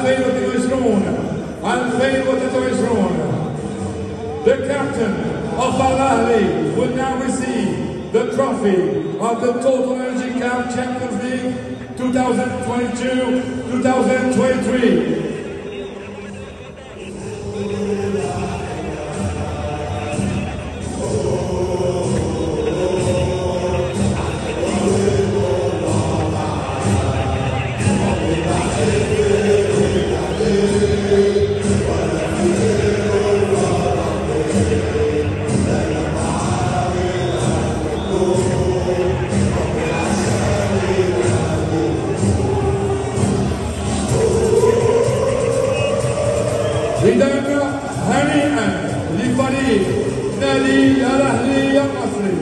2020 2021 The captain of Al Ahly will now receive the trophy of the Total Energy Cup Champions League 2022-2023. إذا هنيئا لفريق نادي الأهلي المصري.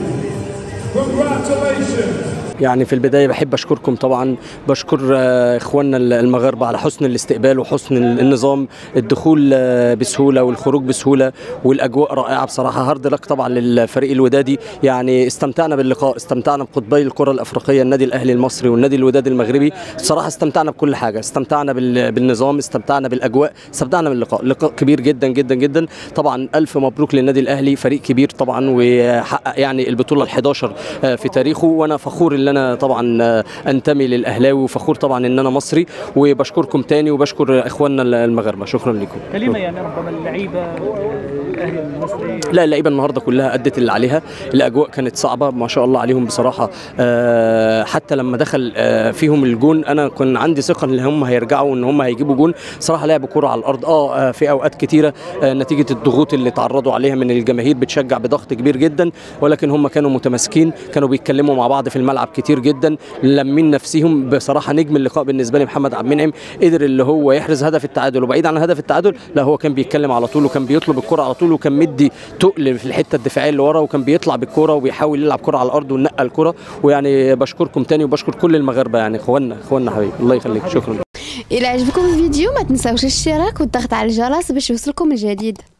Congratulations. يعني في البدايه بحب اشكركم طبعا بشكر آه، اخواننا المغاربه على حسن الاستقبال وحسن النظام الدخول آه، بسهوله والخروج بسهوله والاجواء رائعه بصراحه هارد لك طبعا للفريق الودادي يعني استمتعنا باللقاء استمتعنا بقطبي الكره الافريقيه النادي الاهلي المصري والنادي الوداد المغربي بصراحه استمتعنا بكل حاجه استمتعنا بال- بالنظام استمتعنا بالاجواء استمتعنا باللقاء لقاء كبير جدا جدا جدا طبعا الف مبروك للنادي الاهلي فريق كبير طبعا وحقق يعني البطوله ال11 في تاريخه وانا فخور ان انا طبعا آه، انتمي للاهلاوي وفخور طبعا ان انا مصري وبشكركم تاني وبشكر اخواننا المغاربه شكرا لكم كلمه يعني ربما اللعيبه الاهلي المصري لا اللعيبه النهارده كلها ادت اللي عليها الاجواء كانت صعبه ما شاء الله عليهم بصراحه آه، حتى لما دخل آه، فيهم الجون انا كان عندي ثقه ان هم هيرجعوا وان هم هيجيبوا جون صراحه لعبوا كره على الارض اه آه، في اوقات كتيره آه، نتيجه الضغوط اللي تعرضوا عليها من الجماهير بتشجع بضغط كبير جدا ولكن هم كانوا متماسكين كانوا بيتكلموا مع بعض في الملعب كتير جدا لمين نفسهم بصراحه نجم اللقاء بالنسبه لي محمد عبد المنعم قدر اللي هو يحرز هدف التعادل وبعيد عن هدف التعادل لا هو كان بيتكلم على طول وكان بيطلب الكره على طول وكان مدي تقل في الحته الدفاعيه اللي ورا وكان بيطلع بالكره وبيحاول يلعب كره على الارض ونقل الكره ويعني بشكركم تاني وبشكر كل المغاربه يعني اخواننا اخواننا حبيبي الله يخليك شكرا إلا عجبكم الفيديو ما تنساوش الاشتراك والضغط على الجرس باش يوصلكم الجديد